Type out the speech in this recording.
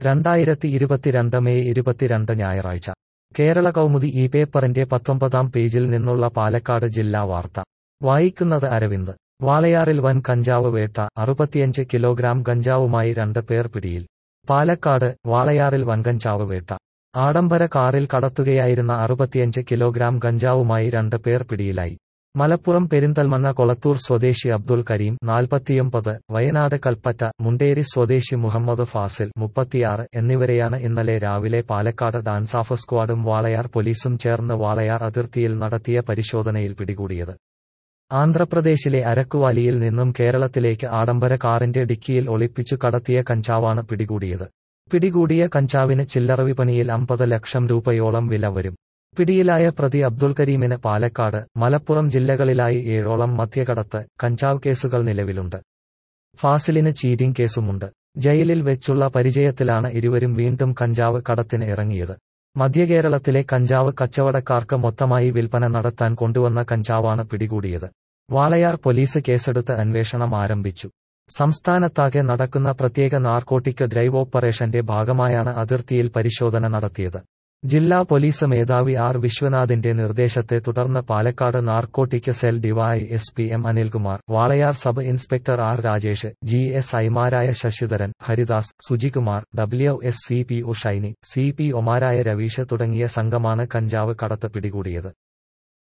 രണ്ടായിരത്തി ഇരുപത്തിരണ്ട് മെയ് ഇരുപത്തിരണ്ട് ഞായറാഴ്ച കേരള കൗമുദി ഈ പേപ്പറിന്റെ പത്തൊമ്പതാം പേജിൽ നിന്നുള്ള പാലക്കാട് ജില്ലാ വാർത്ത വായിക്കുന്നത് അരവിന്ദ് വാളയാറിൽ വൻ കഞ്ചാവ് വേട്ട അറുപത്തിയഞ്ച് കിലോഗ്രാം ഗഞ്ചാവുമായി രണ്ട് പേർ പിടിയിൽ പാലക്കാട് വാളയാറിൽ വൻകഞ്ചാവ് വേട്ട ആഡംബര കാറിൽ കടത്തുകയായിരുന്ന അറുപത്തിയഞ്ച് കിലോഗ്രാം ഗഞ്ചാവുമായി രണ്ട് പേർ പിടിയിലായി മലപ്പുറം പെരിന്തൽമണ്ണ കൊളത്തൂർ സ്വദേശി അബ്ദുൽ കരീം നാൽപ്പത്തിയൊമ്പത് വയനാട് കൽപ്പറ്റ മുണ്ടേരി സ്വദേശി മുഹമ്മദ് ഫാസിൽ മുപ്പത്തിയാറ് എന്നിവരെയാണ് ഇന്നലെ രാവിലെ പാലക്കാട് ഡാൻസാഫ് സ്ക്വാഡും വാളയാർ പോലീസും ചേർന്ന് വാളയാർ അതിർത്തിയിൽ നടത്തിയ പരിശോധനയിൽ പിടികൂടിയത് ആന്ധ്രാപ്രദേശിലെ അരക്കുവാലിയിൽ നിന്നും കേരളത്തിലേക്ക് ആഡംബര കാറിന്റെ ഡിക്കിയിൽ ഒളിപ്പിച്ചു കടത്തിയ കഞ്ചാവാണ് പിടികൂടിയത് പിടികൂടിയ കഞ്ചാവിന് ചില്ലറ വിപണിയിൽ അമ്പത് ലക്ഷം രൂപയോളം വില വരും പിടിയിലായ പ്രതി അബ്ദുൽ കരീമിന് പാലക്കാട് മലപ്പുറം ജില്ലകളിലായി ഏഴോളം മദ്യകടത്ത് കഞ്ചാവ് കേസുകൾ നിലവിലുണ്ട് ഫാസിലിന് ചീറ്റിംഗ് കേസുമുണ്ട് ജയിലിൽ വെച്ചുള്ള പരിചയത്തിലാണ് ഇരുവരും വീണ്ടും കഞ്ചാവ് കടത്തിന് ഇറങ്ങിയത് മധ്യകേരളത്തിലെ കഞ്ചാവ് കച്ചവടക്കാർക്ക് മൊത്തമായി വിൽപ്പന നടത്താൻ കൊണ്ടുവന്ന കഞ്ചാവാണ് പിടികൂടിയത് വാളയാർ പോലീസ് കേസെടുത്ത് അന്വേഷണം ആരംഭിച്ചു സംസ്ഥാനത്താകെ നടക്കുന്ന പ്രത്യേക നാർക്കോട്ടിക് ഡ്രൈവ് ഓപ്പറേഷന്റെ ഭാഗമായാണ് അതിർത്തിയിൽ പരിശോധന നടത്തിയത് ജില്ലാ പോലീസ് മേധാവി ആർ വിശ്വനാഥിന്റെ നിർദ്ദേശത്തെ തുടർന്ന് Palakkad narcotic cell DY S P M Anilkumar Walayar sub inspector R Rajesh G S ഐമാരായ Sasidharan Haridas Sujikumar W S C P O Shiny C P ഒമാരായ രവീഷ് തുടങ്ങിയ സംഘമാണ് കഞ്ചാവ് കടത്ത് പിടികൂടിയത്